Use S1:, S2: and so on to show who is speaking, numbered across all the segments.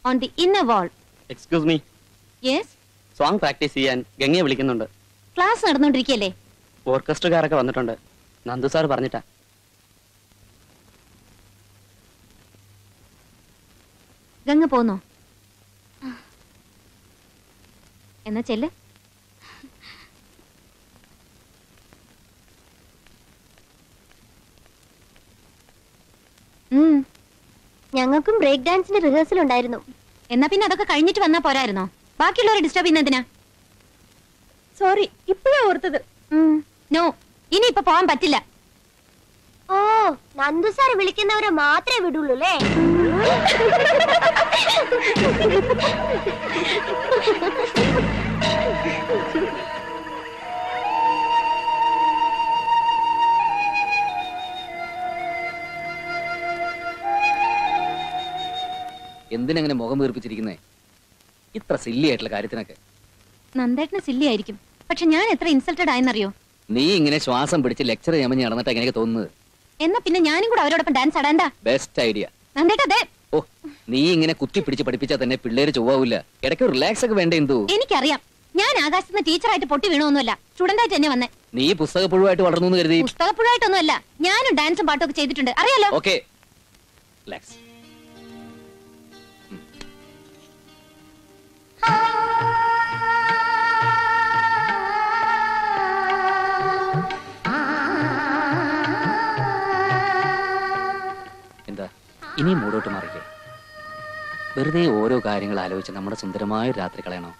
S1: On the inner wall
S2: excuse me
S1: yes
S2: song practice ചെയ്യാൻ ഗംഗയെ വിളിക്കുന്നുണ്ട്
S1: ക്ലാസ് നടന്നുകൊണ്ടിരിക്കുകയല്ലേ
S2: ഓർക്കസ്ട്രക്കാരൊക്കെ വന്നിട്ടുണ്ട് നന്ദു സാർ പറഞ്ഞിട്ടാ
S1: ഗംഗ പോന്നോ എന്നാ ചെല്ല് ഉം.
S3: ഞങ്ങൾക്കും ബ്രേക്ക് ഡാൻസിന്റെ റിഹേഴ്സൽ ഉണ്ടായിരുന്നു
S1: എന്നാ പിന്നെ അതൊക്കെ കഴിഞ്ഞിട്ട് വന്നാ പോരായിരുന്നോ ബാക്കിയുള്ളവരെ ഡിസ്റ്റർബ് ചെയ്യുന്ന എന്തിനാ
S3: സോറി ഇപ്പോഴാ ഓർത്തത്
S1: നോ ഇനി ഇപ്പൊ പോവാൻ പറ്റില്ല
S3: ഓ നന്ദു സാർ വിളിക്കുന്നവരെ മാത്രമേ വിടുള്ളൂ അല്ലേ
S4: എന്തിനങ്ങനെ മുഖം വീർപ്പിച്ചിരിക്കുന്നേ ഇത്ര സില്ലി ആയിട്ടുള്ള കാര്യത്തിനൊക്കെ
S1: നന്ദേട്ടന് സില്ലി ആയിരിക്കും പക്ഷെ ഞാൻ എത്ര ഇൻസൾട്ടഡ് ആയെന്നറിയോ
S4: നീ ഇങ്ങനെ ശ്വാസം പിടിച്ച് ലെക്ചർ ചെയ്യാമെന്ന് നടന്നിട്ട് എങ്ങനെയൊക്കെ തോന്നുന്നത്
S1: എന്നാ പിന്നെ ഞാനും കൂടെ അവരോടൊപ്പം ഡാൻസ് ആടാണ്ട
S4: ബെസ്റ്റ് ഐഡിയ
S1: നന്ദേട്ട അതെ
S4: ഓ നീ ഇങ്ങനെ കുത്തി പിടിച്ച് പഠിപ്പിച്ചാൽ തന്നെ പിള്ളേര് ചൊവ്വാവില്ല ഇടയ്ക്ക് റിലാക്സ് ഒക്കെ വേണ്ടേ എന്തു
S1: എനിക്കറിയാം ഞാൻ ആകാശത്ത് നിന്ന് ടീച്ചറായിട്ട് പൊട്ടി വീണൊന്നുമല്ല സ്റ്റുഡന്റ് ആയിട്ട് തന്നെ വന്നേ
S4: നീ പുസ്തക പുഴുവായിട്ട് വളർന്നു എന്ന് കരുതി
S1: പുസ്തകപ്പുഴായിട്ടൊന്നുമല്ല ഞാനും ഡാൻസും പാട്ടും ഒക്കെ ചെയ്തിട്ടുണ്ട് അറിയാലോ
S4: ഓക്കെ റിലാക്സ് എന്താ ഇനി മൂടോട്ട് മാറിക്കേ വെറുതെ ഓരോ കാര്യങ്ങൾ ആലോചിച്ച് നമ്മുടെ സുന്ദരമായ ഒരു രാത്രി കളയണോ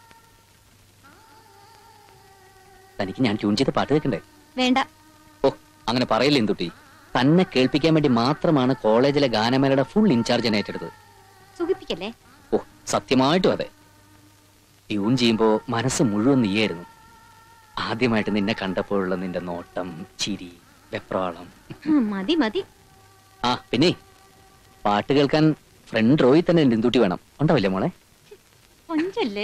S4: തനിക്ക് ഞാൻ ട്യൂൺ ചെയ്ത പാട്ട് കേൾക്കണ്ടേ
S1: വേണ്ട
S4: ഓ അങ്ങനെ പറയില്ല എന്തുട്ടി തന്നെ കേൾപ്പിക്കാൻ വേണ്ടി മാത്രമാണ് കോളേജിലെ ഗാനമേളയുടെ ഫുൾ ഇൻചാർജ് എന്നെ ഏറ്റെടുത്തത്
S1: സുഖിപ്പിക്കല്ലേ
S4: ഓ സത്യമായിട്ടും അതെ ട്യൂൺ ചെയ്യുമ്പോ മനസ്സ് മുഴുവൻ നീയായിരുന്നു ആദ്യമായിട്ട് നിന്നെ കണ്ടപ്പോഴുള്ള നിന്റെ നോട്ടം ചിരി വെപ്രാളം
S1: ഉം, മതി മതി
S4: ആ പിന്നെ പാട്ട് കേൾക്കാൻ ഫ്രണ്ട് റോയിൽ തന്നെ എന്തുട്ടി വേണം ഉണ്ടാവില്ലേ മോളെ
S1: കൊഞ്ചല്ലേ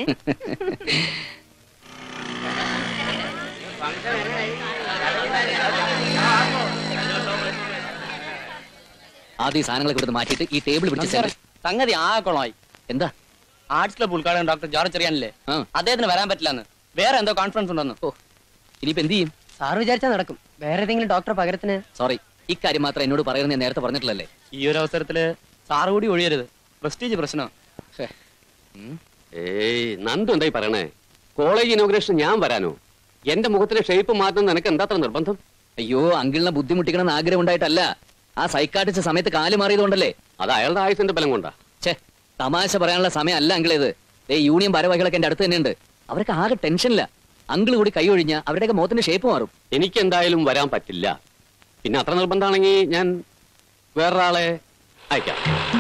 S4: ആദ്യം ഈ സാധനങ്ങളൊക്കെ ഇവിടുന്ന് മാറ്റിയിട്ട് ഈ ടേബിൾ പിടിച്ച്
S2: സാറേ,
S4: center-
S2: സംഗതി ആകോളമായി
S4: എന്താ
S2: ആർട്സ് ക്ലബ് ഉദ്ഘാടനം ഡോക്ടർ ജോർജ് അറിയാനില്ലേ
S4: ആ
S2: അദ്ദേഹത്തിന് വരാൻ പറ്റില്ലെന്ന് വേറെ എന്തോ കോൺഫറൻസ് ഉണ്ടെന്ന്
S4: ഓ ഇനിയിപ്പോ എന്ത് ചെയ്യും
S5: സാർ വിചാരിച്ചാൽ നടക്കും വേറെ ഏതെങ്കിലും ഡോക്ടർ പകരത്തിന്
S4: സോറി ഇക്കാര്യം മാത്രം എന്നോട് പറയുന്നത് ഞാൻ നേരത്തെ പറഞ്ഞിട്ടില്ലല്ലേ
S2: ഈ ഒരു അവസരത്തില് സാറ് കൂടി ഒഴിയരുത് പ്രസ്റ്റീജ് പ്രശ്നം
S4: ഹേ. ഉം.
S6: ഏയ് നന്ദു എന്തായി പറയണേ കോളേജ് ഇനോഗ്രേഷൻ ഞാൻ വരാനോ എന്റെ മുഖത്തിലെ ഷേപ്പ് മാറ്റുന്ന നിനക്ക് എന്താത്ര നിർബന്ധം
S4: അയ്യോ അങ്കിളിനെ ബുദ്ധിമുട്ടിക്കണമെന്ന് ആഗ്രഹം ഉണ്ടായിട്ടല്ല ആ സൈക്കാട്ടിച്ച സമയത്ത് കാല് മാറിയതുകൊണ്ടല്ലേ
S6: അത് അയാളുടെ ആയുസിന്റെ ബലം കൊണ്ടാ
S4: ഛേ തമാശ പറയാനുള്ള സമയം അല്ല അങ്കിളേത് ഏ യൂണിയൻ ഭാരവാഹികളൊക്കെ എന്റെ അടുത്ത് തന്നെയുണ്ട് അവർക്ക് ആകെ ടെൻഷനില്ല അങ്കിൾ കൂടി കൈ ഒഴിഞ്ഞ അവരുടെയൊക്കെ മുഖത്തിന്റെ ഷേപ്പ് മാറും
S6: എനിക്ക് എന്തായാലും വരാൻ പറ്റില്ല പിന്നെ അത്ര നിർബന്ധമാണെങ്കിൽ ഞാൻ വേറൊരാളെ അയക്കാം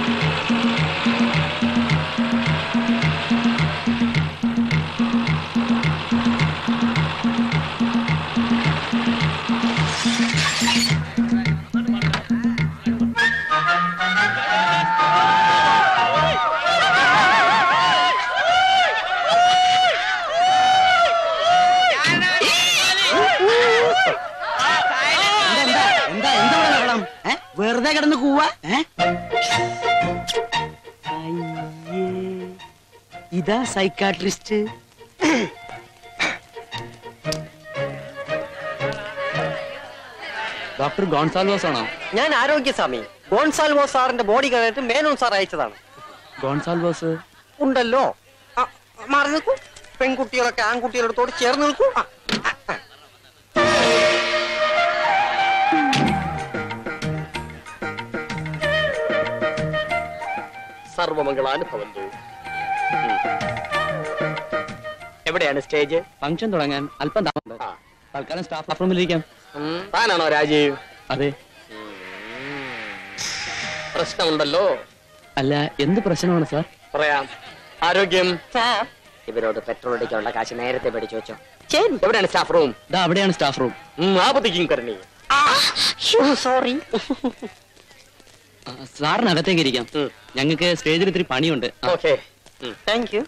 S5: എന്താ എന്താ എന്താ ഇവിടെ ബഹളം? ഏ? വെറുതെ കിടന്ന് കൂവാ ഏ? അയ്യേ. ഇതാ സൈക്കാട്രിസ്റ്റ്
S2: ഡോക്ടർ ഗോൺസാൽവോസ് ആണോ
S5: ഞാൻ ആരോഗ്യസ്വാമി ഗോൺസാൽവോ സാറിന്റെ ബോഡി കഴിഞ്ഞിട്ട് മേനോൻ സാർ അയച്ചതാണ്
S2: ഗോൺസാൽവോസ്
S5: ഉണ്ടല്ലോ ആ, മാറി നിൽക്കൂ പെൺകുട്ടികളൊക്കെ ആൺകുട്ടികളോട് ചേർന്ന് നിൽക്കൂ ആ, ആ, ആ.
S6: സർവമംഗളാനുഭവന്തു എവിടെയാണ് സ്റ്റേജ്
S2: ഫംഗ്ഷൻ തുടങ്ങാൻ അല്പം താമസം
S6: ആ.
S2: തൽക്കാലം സ്റ്റാഫ് റൂമിലിരിക്കാം
S6: താനാണോ രാജീവ്
S2: അതെ
S6: പ്രശ്നമുണ്ടല്ലോ
S2: അല്ല എന്ത് പ്രശ്നമാണ് സാർ
S6: പറയാം ആരോഗ്യം
S5: ഇവരോട് പെട്രോൾ അടിക്കാനുള്ള കാശ് നേരത്തെ പഠിച്ചു വെച്ചോ
S6: എവിടെയാണ് സ്റ്റാഫ് റൂം
S2: ഇതാ അവിടെയാണ് സ്റ്റാഫ് റൂം
S6: ആപത്തിക്കും കരണി
S5: സോറി
S2: സാറിന് അകത്തേക്ക് ഇരിക്കാം
S6: ഉം.
S2: ഞങ്ങൾക്ക് സ്റ്റേജിൽ ഇത്തിരി പണിയുണ്ട് ആ.
S6: ഓക്കെ
S5: താങ്ക് യു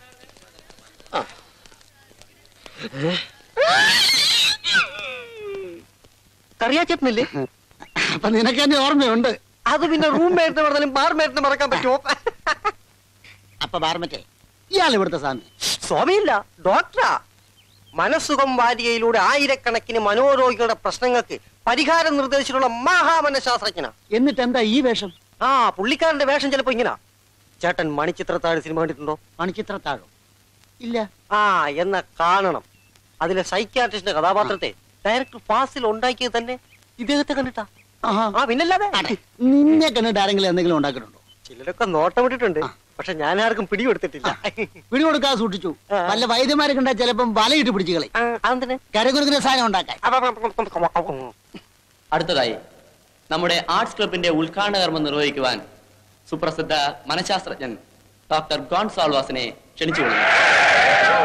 S5: കറിയാച്ചെത്തുന്നില്ലേ
S7: അപ്പൊ നിനക്ക് എന്നെ ഓർമ്മയുണ്ട്
S5: അത് പിന്നെ റൂം മേറ്റ് പറഞ്ഞാലും ബാർ മേറ്റിന് മറക്കാൻ പറ്റുമോ
S7: അപ്പൊ ബാർമറ്റേ ഇയാൾ ഇവിടുത്തെ സ്വാമി
S5: സ്വാമിയില്ല ഡോക്ടറാ മനസ്സുഖം വാരികയിലൂടെ ആയിരക്കണക്കിന് മനോരോഗികളുടെ പ്രശ്നങ്ങൾക്ക് പരിഹാരം നിർദ്ദേശിച്ചിട്ടുള്ള മഹാമനഃശാസ്ത്രജ്ഞനാ
S7: എന്നിട്ട് എന്താ ഈ വേഷം
S5: ആ പുള്ളിക്കാരന്റെ വേഷം ചിലപ്പോ ഇങ്ങനെ ചേട്ടൻ മണിച്ചിത്രത്താഴ് സിനിമ കണ്ടിട്ടുണ്ടോ
S7: മണിച്ചിത്ര താഴോ ഇല്ല
S5: ആ എന്ന കാണണം അതിലെ സൈക്യാട്രിസ്റ്റിന്റെ കഥാപാത്രത്തെ ഡയറക്ടർ ഫാസിൽ ഉണ്ടാക്കിയത് തന്നെ ഇദ്ദേഹത്തെ കണ്ടിട്ടാ
S7: ആഹാ.
S5: ആ പിന്നല്ലാതെ
S7: അടെ, നിന്നെ കണ്ടിട്ട് ആരെങ്കിലും എന്തെങ്കിലും ഉണ്ടാക്കിയിട്ടുണ്ടോ
S5: ചിലരൊക്കെ നോട്ടം വിട്ടിട്ടുണ്ട്
S7: ആ.
S5: പക്ഷെ ഞാൻ ആർക്കും പിടികൊടുത്തിട്ടില്ല
S7: പിടികൊടുക്കാതെ സൂക്ഷിച്ചു
S5: ആ.
S7: വല്ല വൈദ്യന്മാരെ കണ്ടാ ചിലപ്പം വലയിട്ട് പിടിച്ചു കളി
S5: ആ, അതെന്തിന്
S7: കരകുരുക്കുന്ന സാധനം ഉണ്ടാക്കാൻ
S2: അടുത്തതായി നമ്മുടെ ആർട്സ് ക്ലബിന്റെ ഉദ്ഘാടന കർമ്മം നിർവഹിക്കുവാൻ സുപ്രസിദ്ധ മനഃശാസ്ത്രജ്ഞൻ ഡോക്ടർ ഗോൺസാൾവാസിനെ ക്ഷണിച്ചുകൊള്ളുന്നു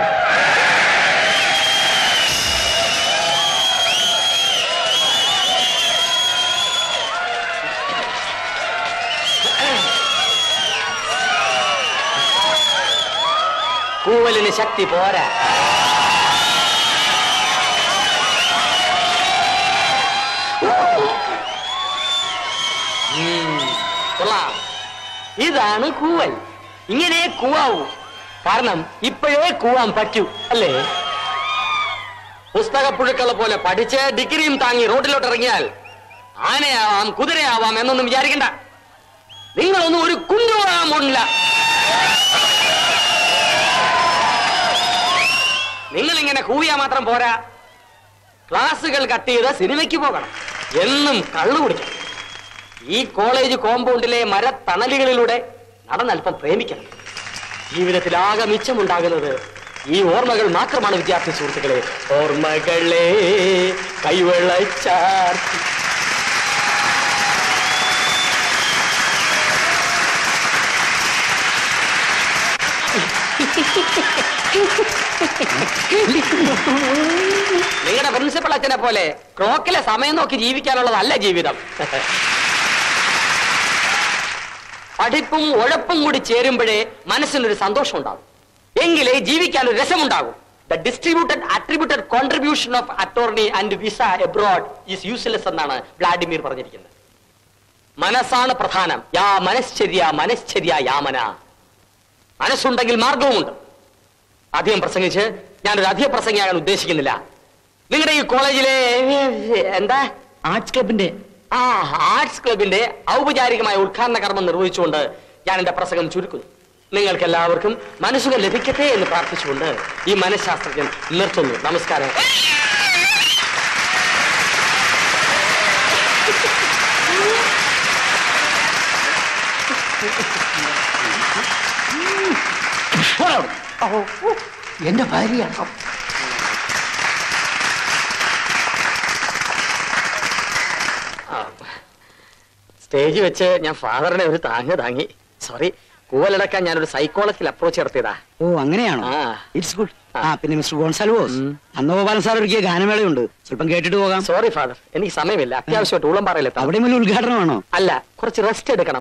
S4: കൂവലിന് ശക്തി പോരാ ഉം, കൊള്ളാം ഇതാണ് കൂവൽ ഇങ്ങനെ കൂവാവൂ കാരണം ഇപ്പോഴേ കൂവാൻ പറ്റൂ അല്ലേ പുസ്തകപ്പുഴുക്കളെ പോലെ പഠിച്ച് ഡിഗ്രിയും താങ്ങി റോഡിലോട്ട് ഇറങ്ങിയാൽ ആനയാവാം കുതിരയാവാം എന്നൊന്നും വിചാരിക്കണ്ട നിങ്ങളൊന്നും ഒരു കുഞ്ഞുവാൻ പോണില്ല നിങ്ങൾ ഇങ്ങനെ കൂവിയാ മാത്രം പോരാ ക്ലാസ്സുകൾ കട്ട് ചെയ്ത് സിനിമയ്ക്ക് പോകണം എന്നും കള്ളു കുടിക്കണം ഈ കോളേജ് കോമ്പൗണ്ടിലെ മരത്തണലുകളിലൂടെ നടന്നല്പം പ്രേമിക്കണം ജീവിതത്തിലാകെ മിച്ചമുണ്ടാകുന്നത് ഈ ഓർമ്മകൾ മാത്രമാണ് വിദ്യാർത്ഥി സുഹൃത്തുക്കളെ ഓർമ്മകളെ കൈവെള്ളച്ചാർത്തി നിങ്ങളുടെ പ്രിൻസിപ്പൾ അച്ഛനെ പോലെ ക്ലോക്കിലെ സമയം നോക്കി ജീവിക്കാനുള്ളതല്ല ജീവിതം പഠിപ്പും ഉഴപ്പും കൂടി ചേരുമ്പോഴേ മനസ്സിനൊരു സന്തോഷം ഉണ്ടാകും എങ്കിലേ ജീവിക്കാൻ ഒരു രസമുണ്ടാകും the distributed attributed contribution of attorney and visa abroad is useless എന്നാണ് വ്ളാഡിമിർ പറഞ്ഞിരിക്കുന്നത് മനസ്സാണ് പ്രധാനം യാ മനശ്ചര്യ മനശ്ചര്യ യാമന മനസ്സുണ്ടെങ്കിൽ മാർഗവുമുണ്ട് അധികം പ്രസംഗിച്ച് ഞാനൊരു അധിക പ്രസംഗിയാകാൻ ഉദ്ദേശിക്കുന്നില്ല നിങ്ങളുടെ ഈ കോളേജിലെ എന്താ
S2: ആർട്സ് ക്ലബിന്റെ
S4: ആ ആർട്സ് ക്ലബിന്റെ ഔപചാരികമായ ഉദ്ഘാടന കർമ്മം നിർവഹിച്ചുകൊണ്ട് ഞാൻ എന്റെ പ്രസംഗം ചുരുക്കുന്നു നിങ്ങൾക്ക് എല്ലാവർക്കും മനസ്സുകൾ ലഭിക്കട്ടെ എന്ന് പ്രാർത്ഥിച്ചുകൊണ്ട് ഈ മനഃശാസ്ത്രജ്ഞൻ നിർത്തുന്നു നമസ്കാരം
S7: പോടാ അവിടുന്ന്. എന്റെ ഭാര്യയാണ്
S4: സ്റ്റേജ് വെച്ച് ഞാൻ ഫാദറിനെ ഒരു താങ്ങ് താങ്ങി സോറി കൂവലടക്കാൻ ഞാനൊരു സൈക്കോളജിക്കൽ അപ്രോച്ച് നടത്തിയതാ
S7: ഓ അങ്ങനെയാണോ
S4: ആ.
S7: ഇറ്റ്സ് ഗുഡ് ആ പിന്നെ മിസ്റ്റർ ഗോൺസാൽവോസ് നന്ദഗോപാലൻ സാർ ഒരുക്കിയ ഗാനമേളയുണ്ട് സ്വല്പം കേട്ടിട്ട് പോകാം
S4: സോറി ഫാദർ എനിക്ക് സമയമില്ല അത്യാവശ്യമായിട്ട് ഊളം പറയിലെത്താം
S7: അവിടെ വലിയ ഉദ്ഘാടനമാണോ
S4: അല്ല കുറച്ച് റെസ്റ്റ് എടുക്കണം